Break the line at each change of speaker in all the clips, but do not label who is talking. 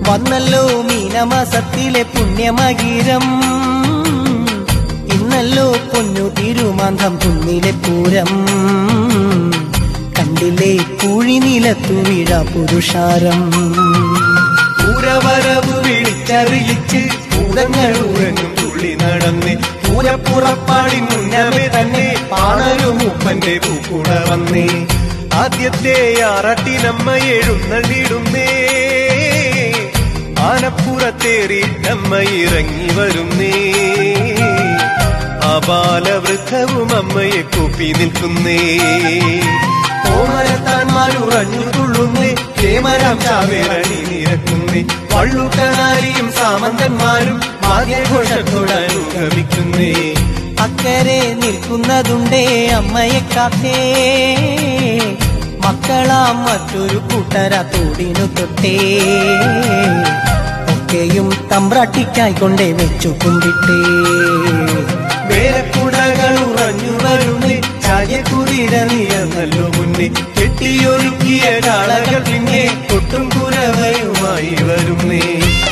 വന്നല്ലോ മീനമാസത്തിലെ പുണ്യമകീരം ഇന്നല്ലോ പൊന്നു തിരുമാന്തം കുന്നിലെ പൂരം കണ്ടില്ലേ പൂഴി നിലത്തു വീഴ പുരുഷാരം
പൂരവരവ് വിളിച്ചറിയിച്ച് പൂരങ്ങൾ ഉറങ്ങും തുള്ളി നടന്ന് പൂരപ്പുറപ്പാടി മുന്നമേ തന്നെ പാണരുമൂപ്പന്റെ പൂക്കുട വന്നേ ആദ്യത്തെ ആറാട്ടിനമ്മ എഴുന്നള്ളിടുന്നേ ആനപ്പുറത്തേറി നമ്മ ഇറങ്ങി വരുന്നേ അബാലവൃദ്ധവും അമ്മയെ കൂപ്പി നിൽക്കുന്നേ ഓമരത്താന്മാരുറഞ്ഞു തുള്ളുന്നേ കേമരാം ചാവേറണി നിരക്കുന്നേ വള്ളുട്ടനാരിയും സാമന്തന്മാരും ആദ്യഘോഷത്തോടനുഗമിക്കുന്നേ
അക്കരെ നിൽക്കുന്നതുണ്ടേ അമ്മയെ കാത്തേ മക്കളാം മറ്റൊരു കൂട്ടര തോടിനു തൊട്ടേ ഒക്കെയും തമ്പ്രാട്ടിക്കായി കൊണ്ടേ വെച്ചു കുമ്പിട്ടേ
വേലക്കുടകൾ ഉറഞ്ഞു വരുന്നേ ചായക്കുതിര നീയന്നല്ലോ മുന്നേ കെട്ടിയൊരുക്കിയ കാളകൾ പിന്നെ കൊട്ടും കുരവയുമായി വരുന്നേ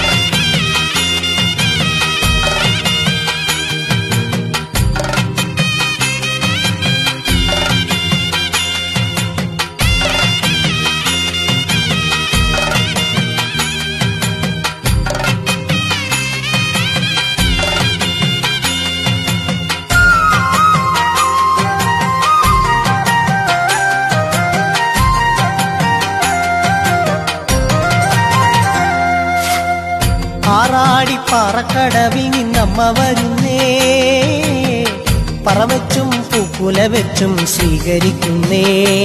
ആറാടി പാറക്കടവിൽ നിന്നമ്മ വരുന്നേ പറവച്ചും പൂക്കുല വെച്ചും സ്വീകരിക്കുന്നേ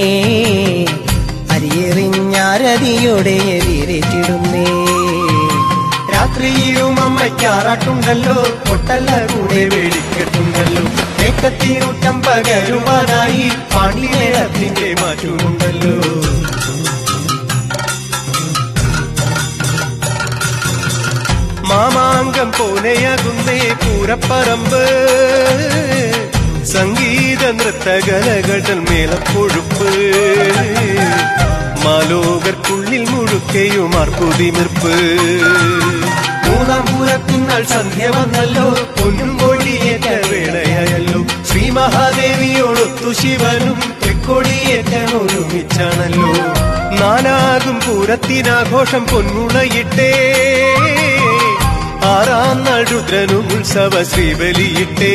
അരിയെറിഞ്ഞാരതിയോടെ എതിരേറ്റിടുന്നേ
രാത്രിയിലും അമ്മയ്ക്കാറാട്ടുണ്ടല്ലോ പൊട്ടല്ല കൂടെ വേടിക്കെട്ടുണ്ടല്ലോ ഏക്കത്തിനൂറ്റം പകരുവാനായി പാണ്ഡിമേളത്തിന്റെ മാറ്റുമുണ്ടല്ലോ മാമാങ്കം പോലെയാകുന്നേ പൂരപ്പറമ്പ് സംഗീത നൃത്തകലകൾ മേളപ്പൊഴുപ്പ് മാലോകർക്കുള്ളിൽ മുഴുക്കയും അർപ്പുതിമിർപ്പ് മൂന്നാം പൂരത്തിനാൾ സന്ധ്യ വന്നല്ലോ പൊന്നും കൊടിയേറ്റ വേളയായല്ലോ ശ്രീ മഹാദേവിയോടൊത്തു ശിവനും തൃക്കൊടിയേറ്റ ഒരുമിച്ചാണല്ലോ നാനാകും പൂരത്തിനാഘോഷം പൊന്മുളയിട്ടേ ആറാം നാൾ രുദ്രനും ഉത്സവ ശ്രീബലിയിട്ടേ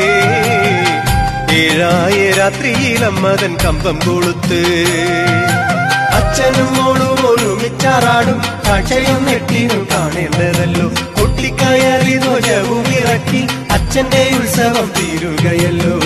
ഏഴായ രാത്രിയിൽ അമ്മതൻ കമ്പം കൊളുത്ത് അച്ഛനും മോളും ഒരുമിച്ചാറാടും കാഴ്ചയും നെട്ടിനും കാണേണ്ടതല്ലോ കൊട്ടിക്കയറി ധ്വജവും ഇറക്കി അച്ഛന്റെ ഉത്സവം തീരുകയല്ലോ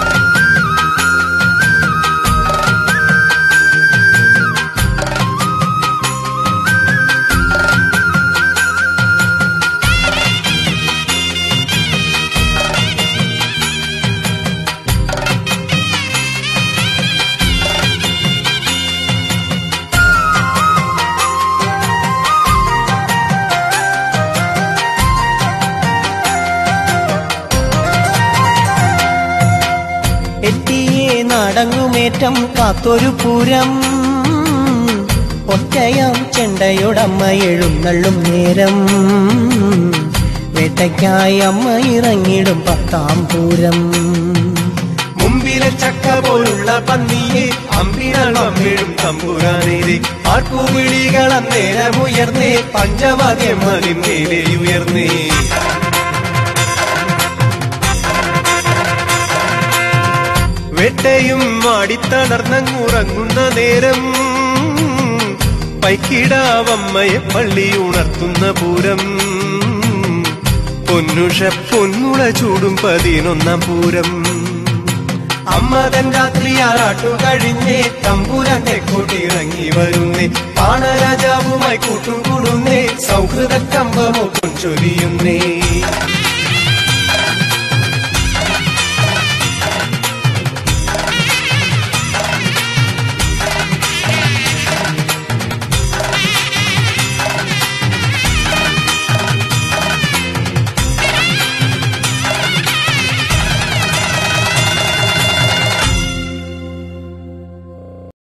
എത്തിയേ നടങ്ങുമേറ്റം കാത്തൊരു പൂരം ഒറ്റയാം ചെണ്ടയോടമ്മ എഴുന്നള്ളും നേരം വേട്ടയ്ക്കായി അമ്മ ഇറങ്ങിടും പത്താം പൂരം
മുമ്പിലെ ചക്ക പോലുള്ള പന്നിയെ അമ്പിനാൽ അമ്മിഴും തമ്പുരാനേരെ ആർപ്പുവിളികൾ അന്നേരമുയർന്നേ പഞ്ചവാദ്യം അതിന്മേലെ ഉയർന്നേ വെട്ടയും മാടിത്തളർന്നങ്ങുറങ്ങുന്ന നേരം പൈക്കിടാവമ്മയെ പള്ളി ഉണർത്തുന്ന പൂരം പൊന്നുഷ പൊന്നുള ചൂടും പതിനൊന്നാം പൂരം അമ്മതൻ രാത്രി ആറാട്ടു കഴിഞ്ഞേ തമ്പുരാൻ തെക്കോട്ടിറങ്ങി വരുന്നേ പാണരാജാവുമായി കൂട്ടുകൂടുന്നേ സൗഹൃദ കമ്പമോ പൊൻചൊരിയുന്നേ